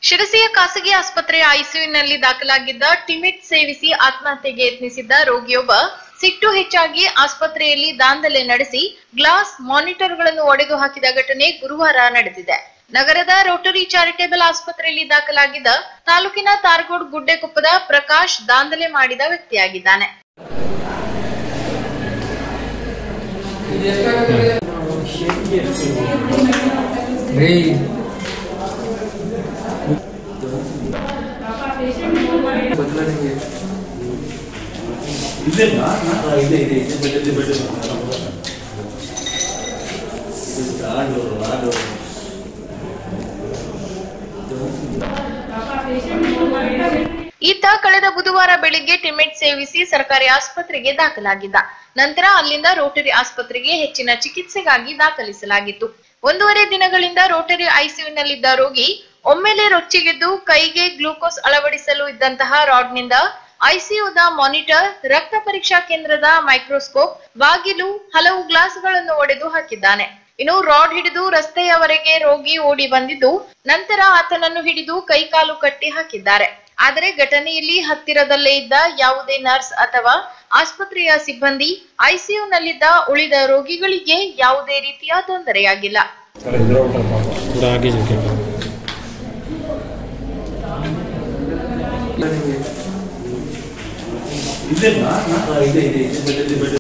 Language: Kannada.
ಶಿರಸಿಯ ಖಾಸಗಿ ಆಸ್ಪತ್ರೆಯ ಐಸಿಯುನಲ್ಲಿ ದಾಖಲಾಗಿದ್ದ ಟಿಮಿಟ್ ಸೇವಿಸಿ ಆತ್ಮಹತ್ಯೆಗೆ ಯತ್ನಿಸಿದ್ದ ರೋಗಿಯೊಬ್ಬ ಸಿಟ್ಟು ಹೆಚ್ಚಾಗಿ ಆಸ್ಪತ್ರೆಯಲ್ಲಿ ದಾಂಧಲೆ ನಡೆಸಿ ಗ್ಲಾಸ್ ಮಾನಿಟರ್ಗಳನ್ನು ಒಡೆದು ಹಾಕಿದ ಘಟನೆ ಗುರುವಾರ ನಡೆದಿದೆ ನಗರದ ರೋಟರಿ ಚಾರಿಟೇಬಲ್ ಆಸ್ಪತ್ರೆಯಲ್ಲಿ ದಾಖಲಾಗಿದ್ದ ತಾಲೂಕಿನ ತಾರಗೋಡ್ ಗುಡ್ಡೆಕೊಪ್ಪದ ಪ್ರಕಾಶ್ ದಾಂಧಲೆ ಮಾಡಿದ ವ್ಯಕ್ತಿಯಾಗಿದ್ದಾನೆ ರೀ ಇದೆ ಇದೆ ಇದೆ ಇದೆ ಬೆಟ್ಟಲ್ಲಿ ಬೆಟ್ಟ ಆಡು ಆಡು ಈತ ಕಳೆದ ಬುಧವಾರ ಬೆಳಿಗ್ಗೆ ಟಿಮೆಟ್ ಸೇವಿಸಿ ಸರ್ಕಾರಿ ಆಸ್ಪತ್ರೆಗೆ ದಾಖಲಾಗಿದ್ದ ನಂತರ ಅಲ್ಲಿಂದ ರೋಟರಿ ಆಸ್ಪತ್ರೆಗೆ ಹೆಚ್ಚಿನ ಚಿಕಿತ್ಸೆಗಾಗಿ ದಾಖಲಿಸಲಾಗಿತ್ತು ಒಂದೂವರೆ ದಿನಗಳಿಂದ ರೋಟರಿ ಐಸಿಯುನಲ್ಲಿದ್ದ ರೋಗಿ ಒಮ್ಮೆಲೆ ರೊಚ್ಚಿಗೆದ್ದು ಕೈಗೆ ಗ್ಲೂಕೋಸ್ ಅಳವಡಿಸಲು ಇದ್ದಂತಹ ರಾಡ್ನಿಂದ ಐಸಿಯುದ ಮಾನಿಟರ್ ರಕ್ತ ಪರೀಕ್ಷಾ ಕೇಂದ್ರದ ಮೈಕ್ರೋಸ್ಕೋಪ್ ಬಾಗಿಲು ಹಲವು ಗ್ಲಾಸ್ಗಳನ್ನು ಒಡೆದು ಹಾಕಿದ್ದಾನೆ ಇನ್ನು ರಾಡ್ ಹಿಡಿದು ರಸ್ತೆಯವರೆಗೆ ರೋಗಿ ಓಡಿ ಬಂದಿದ್ದು ನಂತರ ಆತನನ್ನು ಹಿಡಿದು ಕೈಕಾಲು ಕಟ್ಟಿ ಹಾಕಿದ್ದಾರೆ ಆದರೆ ಘಟನೆಯಲ್ಲಿ ಹತ್ತಿರದಲ್ಲೇ ಇದ್ದ ಯಾವುದೇ ನರ್ಸ್ ಅಥವಾ ಆಸ್ಪತ್ರೆಯ ಸಿಬ್ಬಂದಿ ಐಸಿಯುನಲ್ಲಿದ್ದ ಉಳಿದ ರೋಗಿಗಳಿಗೆ ಯಾವುದೇ ರೀತಿಯ ತೊಂದರೆಯಾಗಿಲ್ಲ थोड़ा आगे जाके ಇದೆ ಇದೆ ಇದೆ ಇದೆ ಬೆಟ್ಟಲ್ಲಿ ಬೆಟ್ಟ